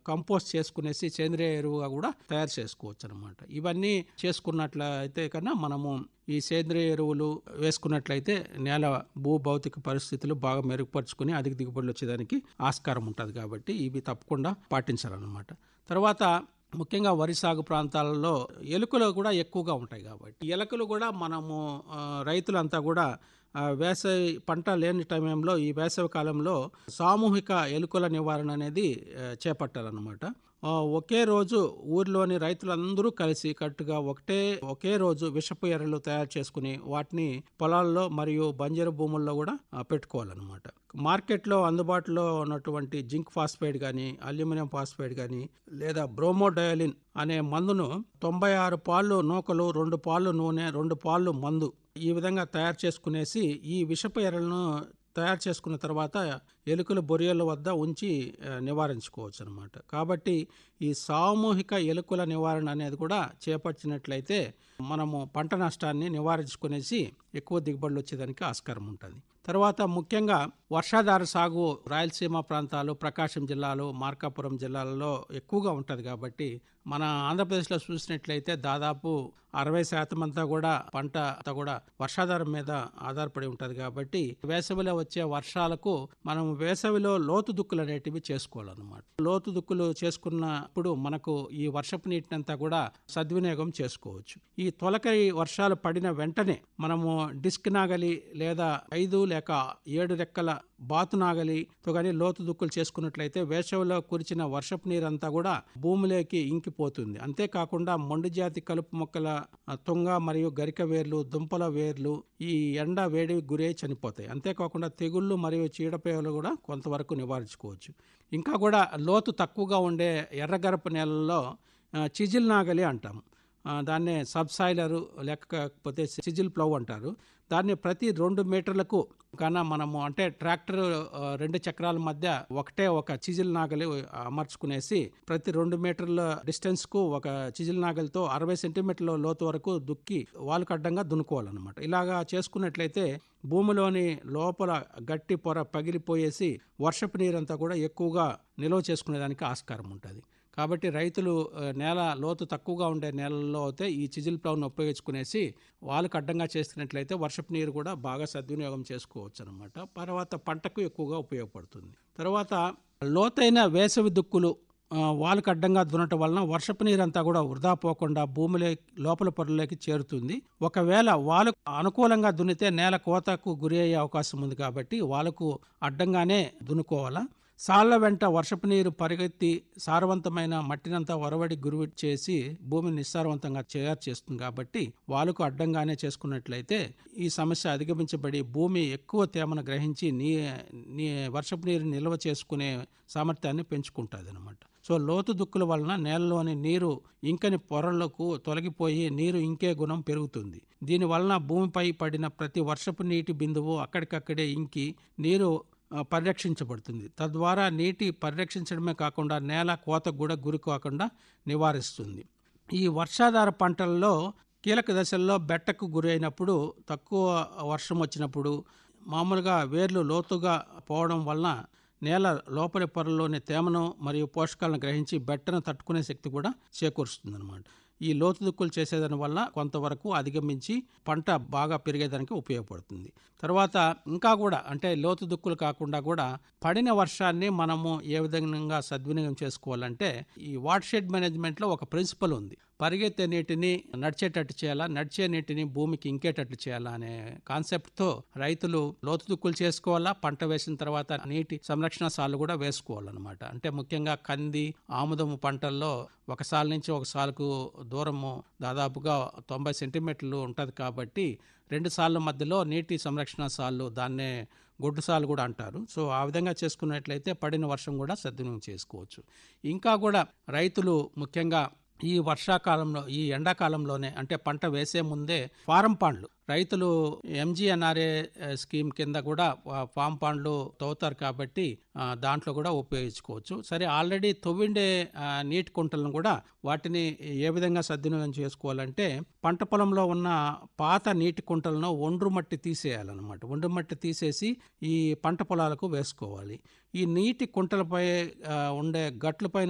compost చేసుకునేసి సేంద్రియ ఎరువుగా కూడా తయారు చేసుకోవచ్చు అనమాట ఇవన్నీ చేసుకున్నట్లయితే కన్నా మనము ఈ సేంద్రియ ఎరువులు వేసుకున్నట్లయితే నేల భూ భౌతిక పరిస్థితులు బాగా మెరుగుపరుచుకుని అధిక దిగుబడులు వచ్చేదానికి ఆస్కారం ఉంటుంది కాబట్టి ఇవి తప్పకుండా పాటించాలన్నమాట తర్వాత ముఖ్యంగా వరి సాగు ప్రాంతాలలో ఎలుకలు కూడా ఎక్కువగా ఉంటాయి కాబట్టి ఎలుకలు కూడా మనము ఆ, రైతులంతా కూడా ఆ, వేసవి పంట లేని టైంలో ఈ వేసవి కాలంలో సామూహిక ఎలుకల నివారణ అనేది ఆ, చేపట్టాలన్నమాట ఆ, ఒకే రోజు ఊరిలోని రైతులందరూ కలిసి కట్టుగా ఒకటే ఒకే రోజు విషపు ఎర్రలు తయారు చేసుకుని వాటిని పొలాల్లో మరియు బంజరు భూముల్లో కూడా ఆ, పెట్టుకోవాలన్నమాట మార్కెట్లో అందుబాటులో ఉన్నటువంటి జింక్ ఫాస్ఫైడ్ కానీ అల్యూమినియం ఫాస్ఫైడ్ కానీ లేదా బ్రోమోడయలిన్ అనే మందును తొంభై ఆరు పాళ్ళు నూకలు రెండు పాళ్ళు నూనె రెండు పాళ్ళు మందు ఈ విధంగా తయారు చేసుకునేసి ఈ విషపు ఎర్రలను తయారు చేసుకున్న తర్వాత ఎలుకల బొరియల వద్ద ఉంచి ఆ, నివారించుకోవచ్చు అనమాట కాబట్టి ఈ సామూహిక ఎలుకల నివారణ అనేది కూడా చేపట్టినట్లయితే మనము పంట నష్టాన్ని నివారించుకునేసి ఎక్కువ దిగుబడులు వచ్చేదానికి ఆస్కారం ఉంటుంది తర్వాత ముఖ్యంగా వర్షాధార సాగు రాయలసీమ ప్రాంతాలు ప్రకాశం జిల్లాలు మార్కాపురం జిల్లాలలో ఎక్కువగా ఉంటుంది కాబట్టి మన ఆంధ్రప్రదేశ్లో చూసినట్లయితే దాదాపు అరవై శాతం అంతా కూడా పంట అంతా కూడా వర్షాధారం మీద ఆధారపడి ఉంటుంది కాబట్టి వేసవిలో వచ్చే వర్షాలకు మనం వేసవిలో లోతు దుక్కులు అనేటివి చేసుకోవాలన్నమాట లోతు దుక్కులు చేసుకున్నప్పుడు మనకు ఈ వర్షపు నీటినంతా కూడా సద్వినియోగం చేసుకోవచ్చు ఈ తొలకరి వర్షాలు పడిన వెంటనే మనము డిస్క్ నాగలి లేదా ఐదు లేక ఏడు రెక్కల బాతు నాగలితో కానీ లోతు దుక్కులు చేసుకున్నట్లయితే వేసవిలో కురిచిన వర్షపు నీరంతా కూడా భూమిలోకి ఇంకిపోతుంది అంతేకాకుండా మొండు జాతి కలుపు మొక్కల ఆ, తుంగ మరియు గరిక వేర్లు దుంపల వేర్లు ఈ ఎండ వేడి గురై చనిపోతాయి అంతేకాకుండా తెగుళ్ళు మరియు చీడపేగలు కూడా కొంతవరకు నివారించుకోవచ్చు ఇంకా కూడా లోతు తక్కువగా ఉండే ఎర్రగరప నేలల్లో ఆ, చిజిల్ నాగలి అంటాం ఆ, దాన్నే సబ్సాయిలరు లేకపోతే సిజిల్ ప్లవ్ అంటారు దాన్ని ప్రతి రెండు మీటర్లకు కన్నా మనము అంటే ట్రాక్టర్ ఆ, రెండు చక్రాల మధ్య ఒకటే ఒక చిజిల్ నాగలి అమర్చుకునేసి ప్రతి రెండు మీటర్ల డిస్టెన్స్ కు ఒక చిజిల్ నాగలితో అరవై సెంటీమీటర్ల లోతు వరకు దుక్కి వాలుకు అడ్డంగా దున్నుకోవాలన్నమాట ఇలాగా చేసుకున్నట్లయితే భూమిలోని లోపల గట్టి పొర పగిలిపోయేసి వర్షపు నీరంతా కూడా ఎక్కువగా నిల్వ చేసుకునేదానికి ఆస్కారం ఉంటుంది కాబట్టి రైతులు ఆ, నేల లోతు తక్కువగా ఉండే నేలల్లో అయితే ఈ చిజిల్ ప్లౌను ఉపయోగించుకునేసి వాళ్ళకు అడ్డంగా చేస్తున్నట్లయితే వర్షపు నీరు కూడా బాగా సద్వినియోగం చేసుకోవచ్చు అనమాట తర్వాత పంటకు ఎక్కువగా ఉపయోగపడుతుంది తర్వాత లోతైన వేసవి దుక్కులు ఆ, వాళ్ళకు అడ్డంగా దున్నటం వలన వర్షపు నీరంతా కూడా వృధా పోకుండా భూమిలో లోపల పొరలోకి చేరుతుంది ఒకవేళ వాళ్ళకు అనుకూలంగా దున్నితే నేల కోతకు గురి అయ్యే అవకాశం ఉంది కాబట్టి వాళ్ళకు అడ్డంగానే దున్నుకోవాలా సాళ్ల వెంట వర్షపు నీరు పరిగెత్తి సారవంతమైన మట్టినంతా వరవడి గురువి చేసి భూమిని నిస్సారవంతంగా తయారు చేస్తుంది కాబట్టి వాళ్ళకు అడ్డంగానే చేసుకున్నట్లయితే ఈ సమస్య అధిగమించబడి భూమి ఎక్కువ తేమను గ్రహించి నీ నీ వర్షపు నీరు నిల్వ చేసుకునే సామర్థ్యాన్ని పెంచుకుంటుంది అనమాట సో లోతు దుక్కుల వలన నేలలోని నీరు ఇంకని పొరలకు తొలగిపోయి నీరు ఇంకే గుణం పెరుగుతుంది దీని వలన భూమిపై పడిన ప్రతి వర్షపు నీటి బిందువు అక్కడికక్కడే ఇంకి నీరు ఆ, పరిరక్షించబడుతుంది తద్వారా నీటి పరిరక్షించడమే కాకుండా నేల కోతకు కూడా గురి కాకుండా నివారిస్తుంది ఈ వర్షాధార పంటల్లో కీలక దశల్లో బెట్టకు గురి అయినప్పుడు తక్కువ వర్షం వచ్చినప్పుడు మామూలుగా వేర్లు లోతుగా పోవడం వలన నేల లోపలి పొరలోని తేమను మరియు పోషకాలను గ్రహించి బెట్టను తట్టుకునే శక్తి కూడా చేకూరుస్తుంది అనమాట ఈ లోతు దుక్కులు చేసేదాని వల్ల కొంతవరకు అధిగమించి పంట బాగా పెరిగేదానికి ఉపయోగపడుతుంది తర్వాత ఇంకా కూడా అంటే లోతు దుక్కులు కాకుండా కూడా పడిన వర్షాన్ని మనము ఏ విధంగా సద్వినియోగం చేసుకోవాలంటే ఈ వాటర్ షెడ్ మేనేజ్మెంట్లో ఒక ప్రిన్సిపల్ ఉంది పరిగెత్తే నీటిని నడిచేటట్టు చేయాలా నడిచే నీటిని భూమికి ఇంకేటట్లు చేయాలా అనే కాన్సెప్ట్తో రైతులు లోతు దుక్కులు చేసుకోవాలా పంట వేసిన తర్వాత నీటి సంరక్షణ సార్లు కూడా వేసుకోవాలన్నమాట అంటే ముఖ్యంగా కంది ఆముదము పంటల్లో ఒక సాల్ నుంచి ఒక సాలుకు దూరము దాదాపుగా తొంభై సెంటీమీటర్లు ఉంటుంది కాబట్టి రెండు సార్ల మధ్యలో నీటి సంరక్షణ సార్లు దాన్నే గొడ్డు సాలు కూడా అంటారు సో ఆ విధంగా చేసుకున్నట్లయితే పడిన వర్షం కూడా సద్వినియోగం చేసుకోవచ్చు ఇంకా కూడా రైతులు ముఖ్యంగా ఈ వర్షాకాలంలో ఈ ఎండాకాలంలోనే అంటే పంట వేసే ముందే ఫారం పాండ్లు రైతులు ఎంజీఎన్ఆర్ఏ స్కీమ్ కింద కూడా ఆ, ఫామ్ పాండ్లు తవ్వుతారు కాబట్టి ఆ, దాంట్లో కూడా ఉపయోగించుకోవచ్చు సరే ఆల్రెడీ తవ్విండే ఆ, నీటి కుంటలను కూడా వాటిని ఏ విధంగా సద్వినియోగం చేసుకోవాలంటే పంట పొలంలో ఉన్న పాత నీటి కుంటలను ఒండ్రు మట్టి తీసేయాలన్నమాట ఒండ్రు మట్టి తీసేసి ఈ పంట పొలాలకు వేసుకోవాలి ఈ నీటి కుంటలపై ఆ, ఉండే గట్లపై